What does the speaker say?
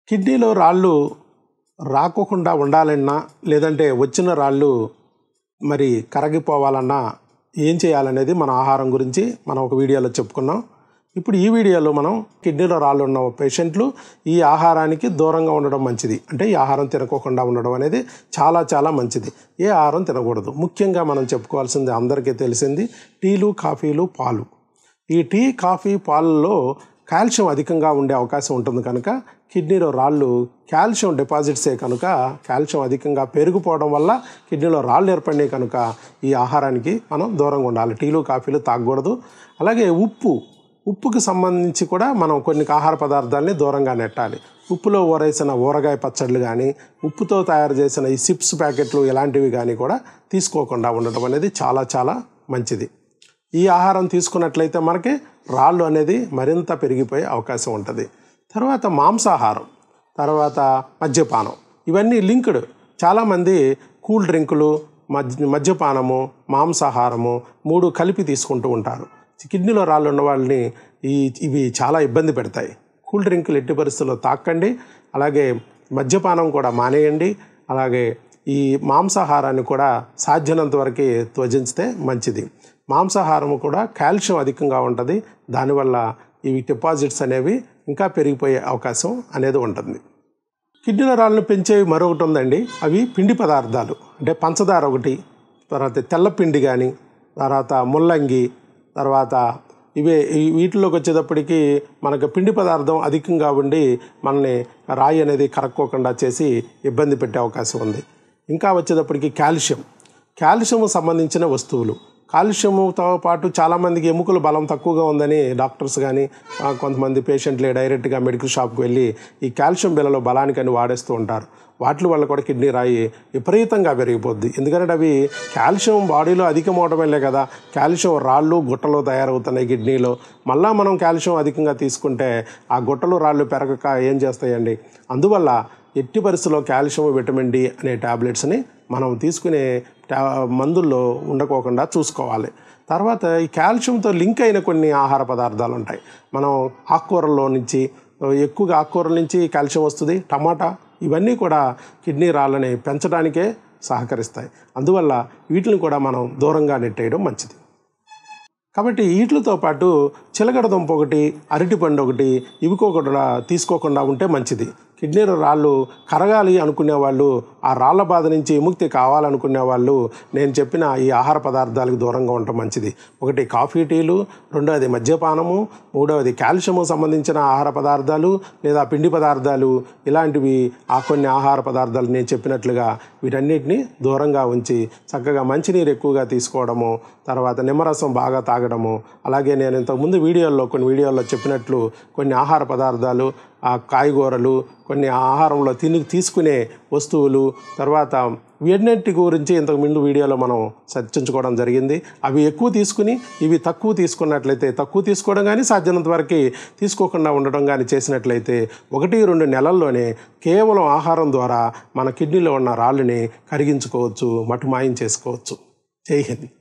కిడ్నీలో రాళ్ళు రాకోకుండా ఉండాలన్నా లేదంటే వచ్చిన రాళ్ళు మరి కరగిపోవాలన్నా ఏం చేయాలనేది మన ఆహారం గురించి మనం ఒక వీడియోలో చెప్పుకున్నాం ఇప్పుడు ఈ వీడియోలో మనం కిడ్నీలో రాళ్ళు ఉన్న పేషెంట్లు ఈ ఆహారానికి దూరంగా ఉండడం మంచిది అంటే ఈ ఆహారం తినకోకుండా ఉండడం అనేది చాలా చాలా మంచిది ఏ ఆహారం తినకూడదు ముఖ్యంగా మనం చెప్పుకోవాల్సింది అందరికీ తెలిసింది టీలు కాఫీలు పాలు ఈ టీ కాఫీ పాలలో కాల్షియం అధికంగా ఉండే అవకాశం ఉంటుంది కనుక కిడ్నీలో రాళ్ళు కాల్షియం డిపాజిట్సే కనుక కాల్షియం అధికంగా పెరిగిపోవడం వల్ల కిడ్నీలో రాళ్ళు ఏర్పడినాయి కనుక ఈ ఆహారానికి మనం దూరంగా ఉండాలి టీలు కాఫీలు తాగకూడదు అలాగే ఉప్పు ఉప్పుకి సంబంధించి కూడా మనం కొన్ని ఆహార పదార్థాలని దూరంగా నెట్టాలి ఉప్పులో ఊరేసిన ఊరగాయ పచ్చళ్ళు కానీ ఉప్పుతో తయారు చేసిన ఈ సిప్స్ ప్యాకెట్లు ఇలాంటివి కానీ కూడా తీసుకోకుండా ఉండడం అనేది చాలా చాలా మంచిది ఈ ఆహారం తీసుకున్నట్లయితే మనకి రాళ్ళు అనేది మరింత పెరిగిపోయే అవకాశం ఉంటుంది తర్వాత మాంసాహారం తర్వాత మద్యపానం ఇవన్నీ లింక్డ్ చాలామంది కూల్ డ్రింకులు మద్య మద్యపానము మాంసాహారము మూడు కలిపి తీసుకుంటూ ఉంటారు కిడ్నీలో రాళ్ళు ఉన్న వాళ్ళని ఈ ఇవి చాలా ఇబ్బంది పెడతాయి కూల్ డ్రింకులు ఎట్టి పరిస్థితుల్లో తాకండి అలాగే మద్యపానం కూడా మానేయండి అలాగే ఈ మాంసాహారాన్ని కూడా సాధ్యమైనంత వరకు త్వజించితే మంచిది మాంసాహారం కూడా కాల్షియం అధికంగా ఉంటుంది దానివల్ల ఇవి డిపాజిట్స్ అనేవి ఇంకా పెరిగిపోయే అవకాశం అనేది ఉంటుంది కిడ్నీల రాళ్ళను పెంచేవి మరొకటి ఉందండి అవి పిండి పదార్థాలు అంటే పంచదార ఒకటి తర్వాత తెల్లపిండి కానీ తర్వాత ముల్లంగి తర్వాత ఇవే ఈ- వీటిలోకి వచ్చేటప్పటికి మనకు పిండి పదార్థం అధికంగా ఉండి మనని రాయి అనేది కరక్కోకుండా చేసి ఇబ్బంది పెట్టే అవకాశం ఉంది ఇంకా వచ్చేటప్పటికి కాల్షియం కాల్షియం సంబంధించిన వస్తువులు కాల్షియంతో పాటు చాలామందికి ఎముకల బలం తక్కువగా ఉందని డాక్టర్స్ కానీ ఆ, కొంతమంది పేషెంట్లే డైరెక్ట్గా మెడికల్ షాప్కి వెళ్ళి ఈ కాల్షియం బిళ్ళలో బలానికని వాడేస్తూ ఉంటారు వాటి వల్ల కూడా కిడ్నీ రాయి విపరీతంగా పెరిగిపోద్ది ఎందుకంటే అవి కాల్షియం బాడీలో అధికమవడమే కదా కాల్షియం రాళ్ళు గుట్టలు తయారవుతున్నాయి కిడ్నీలో మళ్ళా మనం కాల్షియం అధికంగా తీసుకుంటే ఆ గుట్టలు రాళ్ళు పెరగక ఏం చేస్తాయండి అందువల్ల ఎట్టి పరిస్థితుల్లో కాల్షియం విటమిన్ డి అనే టాబ్లెట్స్ని మనం తీసుకునే టా మందుల్లో ఉండకోకుండా చూసుకోవాలి తర్వాత ఈ కాల్షియంతో లింక్ అయిన కొన్ని ఆహార పదార్థాలు ఉంటాయి మనం ఆకుకూరల్లో నుంచి ఎక్కువగా ఆకుకూరల నుంచి కాల్షియం వస్తుంది టమాటా ఇవన్నీ కూడా కిడ్నీ రాళ్ళని పెంచడానికే సహకరిస్తాయి అందువల్ల వీటిని కూడా మనం దూరంగా నెట్టేయడం మంచిది కాబట్టి వీటితో పాటు చిలకడ దుంప ఒకటి అరటిపండు ఒకటి ఇవి కూడా తీసుకోకుండా ఉంటే మంచిది కిడ్నీలో రాళ్ళు కరగాలి అనుకునే వాళ్ళు ఆ రాళ్ళ బాధ నుంచి విముక్తి కావాలనుకునే వాళ్ళు నేను చెప్పిన ఈ ఆహార పదార్థాలకు దూరంగా ఉండటం మంచిది ఒకటి కాఫీ టీలు రెండవది మద్యపానము మూడవది కాల్షియము సంబంధించిన ఆహార పదార్థాలు లేదా పిండి పదార్థాలు ఇలాంటివి ఆ కొన్ని ఆహార పదార్థాలు నేను చెప్పినట్లుగా వీటన్నిటిని దూరంగా ఉంచి చక్కగా మంచినీరు ఎక్కువగా తీసుకోవడము తర్వాత నిమ్మరసం బాగా తాగడము అలాగే నేను ఇంతకుముందు వీడియోల్లో కొన్ని వీడియోల్లో చెప్పినట్లు కొన్ని ఆహార పదార్థాలు ఆ కాయగూరలు కొన్ని ఆహారంలో తిని తీసుకునే వస్తువులు తర్వాత వీటన్నిటి గురించి ఇంతకు ముందు వీడియోలో మనం చర్చించుకోవడం జరిగింది అవి ఎక్కువ తీసుకుని ఇవి తక్కువ తీసుకున్నట్లయితే తక్కువ తీసుకోవడం కానీ సాధ్యమైనంత వరకు తీసుకోకుండా ఉండడం కానీ చేసినట్లయితే ఒకటి రెండు నెలల్లోనే కేవలం ఆహారం ద్వారా మన కిడ్నీలో ఉన్న రాళ్ళని కరిగించుకోవచ్చు మటుమాయం చేసుకోవచ్చు జై హింద్